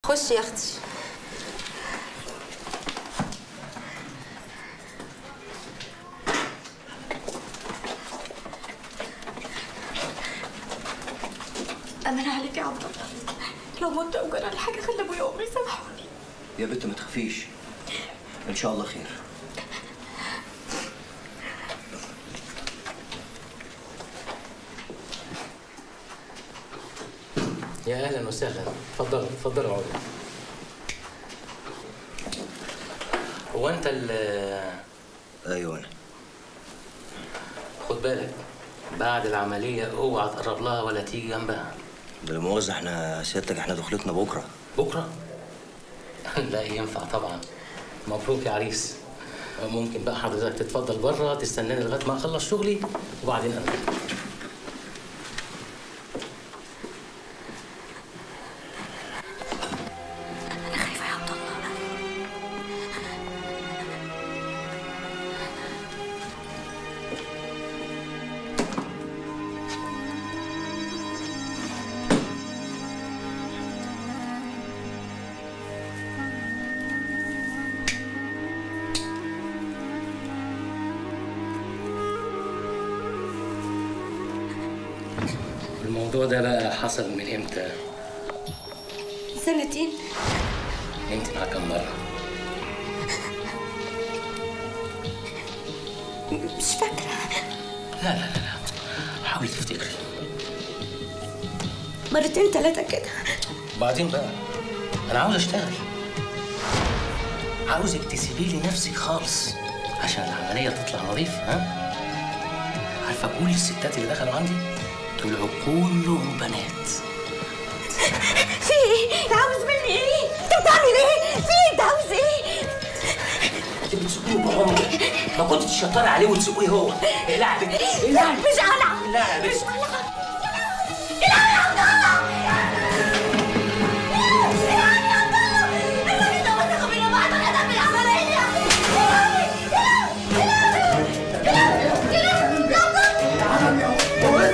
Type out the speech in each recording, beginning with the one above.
خشي يا اختي امان عليك يا عبد الله لو مت او جرى لي حاجه خلي ابويا وامي يسامحوني يا بنت ما تخافيش ان شاء الله خير يا اهلا وسهلا اتفضلوا اتفضلوا اقعدوا هو انت ال ايوه انا خد بالك بعد العمليه اوعى تقرب لها ولا تيجي جنبها ده لا مؤاخذه احنا سيادتك احنا دخلتنا بكره بكره لا ينفع طبعا مبروك يا عريس ممكن بقى حضرتك تتفضل بره تستناني لغايه ما اخلص شغلي وبعدين انا انا خايفه يا عبد الله الموضوع ده بقى حصل من امتى؟ سنتين انت مع كم مره؟ مش فاكره لا لا لا لا حاولي تفتكري مرتين ثلاثه كده وبعدين بقى انا عاوز اشتغل عاوزك تسيبي لي نفسك خالص عشان العمليه تطلع نظيفه ها عارفه كل الستات اللي دخلوا عندي طلعوا كلهم بنات في ايه؟ انت عاوز مني ايه؟ انت بتعمل ايه؟ في ايه؟ انت عاوز ايه؟ انت بتسوقيه بعمرك ما كنت تشطري عليه وتسوقيه هو العبي لا مش قلع العبي مش قلع العب يا عبد الله العب يا عبد الله الراجل ده وثقوا بينا بعض انا دم العمليه العبي العب العب العب يا عبد الله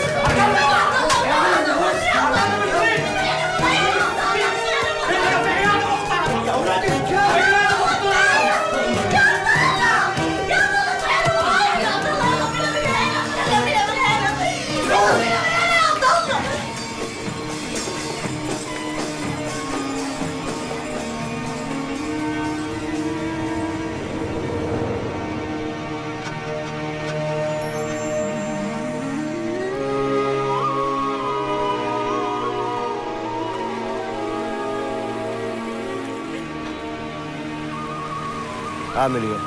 اعمل ايه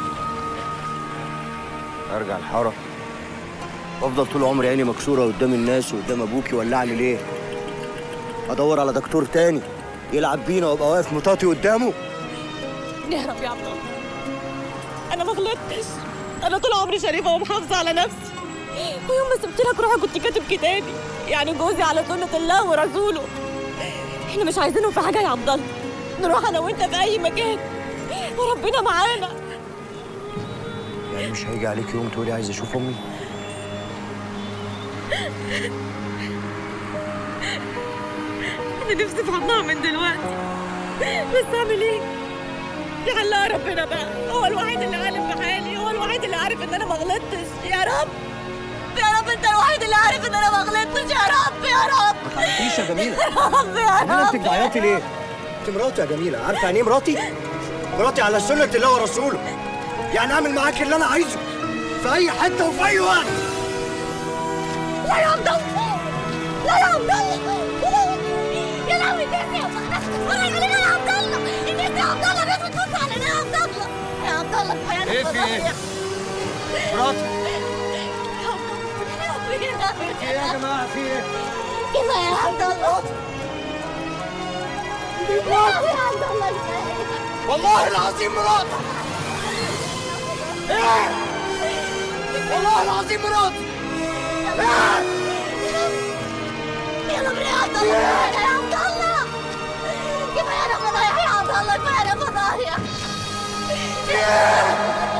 ارجع الحاره وافضل طول عمري عيني مكسوره قدام الناس وقدام ابوكي ولا اعمل ايه ادور على دكتور تاني يلعب بينا وابقى واقف مطاطي قدامه نهرب يا عبد الله انا ما غلطتش انا طول عمري شريفه ومحافظه على نفسي ويوم ما سبت لك روحي كنت كاتب كتابي يعني جوزي على سنه الله ورسوله احنا مش عايزينه في حاجه يا عبد الله نروح انا وانت في اي مكان وربنا معانا يعني مش هيجي عليك يوم تقولي عايز اشوف امي انا نفسي في حضنها من دلوقتي بس اعمل ايه يحلها ربنا بقى هو الوحيد اللي عالم بحالي هو الوحيد اللي عارف ان انا ما غلطتش يا رب يا رب انت الوحيد اللي عارف ان انا ما غلطتش يا رب يا رب ما تعيطيش يا جميله يا رب يا جميله انت رب بتعيطي ليه انت مراتي يا جميله عارفه يعني ايه مراتي مراتي على سنه الله ورسوله يعني اعمل معاك اللي انا عايزه في اي حته وفي اي وقت لا يا عبد الله لا يا عبد الله يا لهوي الناس يا الناس بتتفرج علينا يا عبد الله الناس يا عبد الله الناس بتبص علينا يا عبد الله يا عبد الله كفايه إيه في إيه؟ مراتي في ايه يا جماعه في ايه كفايه يا عبد الله كفايه يا عبد الله كفايه والله العظيم مراتي ايه والله العظيم مراتي ايه يا رب يا عبد الله كفايه يا عبد الله كفايه انا فضايح يا عبد الله كفايه انا فضايح في ايه